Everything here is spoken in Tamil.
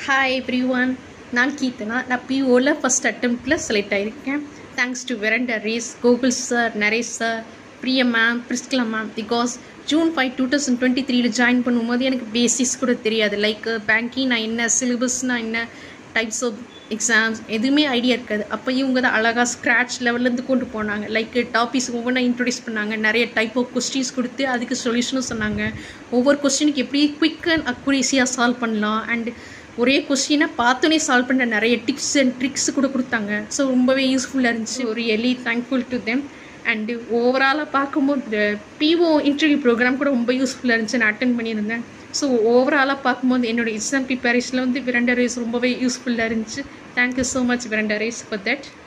ஹாய் எவ்ரி ஒன் நான் கீர்த்தனா நான் பிஓவில் ஃபஸ்ட் அட்டம்ப்டில் செலக்ட் ஆகியிருக்கேன் thanks to Veranda race Gokul sir Naresh sir Priya ma'am Priscilla ma'am because June five two thousand twenty த்ரீல ஜாயின் பண்ணும்போது எனக்கு பேசிக்ஸ் கூட தெரியாது லைக் பேங்கிங் நான் என்ன சிலபஸ்னா என்ன டைப்ஸ் ஆஃப் எக்ஸாம்ஸ் எதுவுமே ஐடியா இருக்காது அப்போ இவங்க தான் அழகாக ஸ்க்ராட்ச் லெவல்லேருந்து கொண்டு போனாங்க லைக் டாபிக்ஸ் ஒவ்வொன்றா இன்ட்ரடியூஸ் பண்ணாங்க நிறைய டைப் ஆஃப் கொஸ்டின்ஸ் கொடுத்து அதுக்கு சொல்யூஷனும் சொன்னாங்க ஒவ்வொரு கொஸ்டினுக்கு எப்படி குயிக் அண்ட் அக்குரேசியாக சால்வ் பண்ணலாம் அண்ட் ஒரே கொஸ்டினை பார்த்தோன்னே சால்வ் பண்ண நிறைய டிப்ஸ் அண்ட் ட்ரிக்ஸ் கூட கொடுத்தாங்க ஸோ ரொம்பவே யூஸ்ஃபுல்லாக இருந்துச்சு ஒரு எலி தேங்க்ஃபுல் டு தெம் அண்டு ஓவராலாக பார்க்கும்போது பிஓ இன்டர்வியூ ப்ரோக்ராம் கூட ரொம்ப யூஸ்ஃபுல்லாக இருந்துச்சு நான் அட்டன் பண்ணியிருந்தேன் ஸோ ஓவராலாக பார்க்கும்போது என்னோடய எக்ஸாம் ப்ரிப்பரேஷனில் வந்து விரண்டா ரேஸ் ரொம்பவே யூஸ்ஃபுல்லாக இருந்துச்சு thank you so much Veranda race for that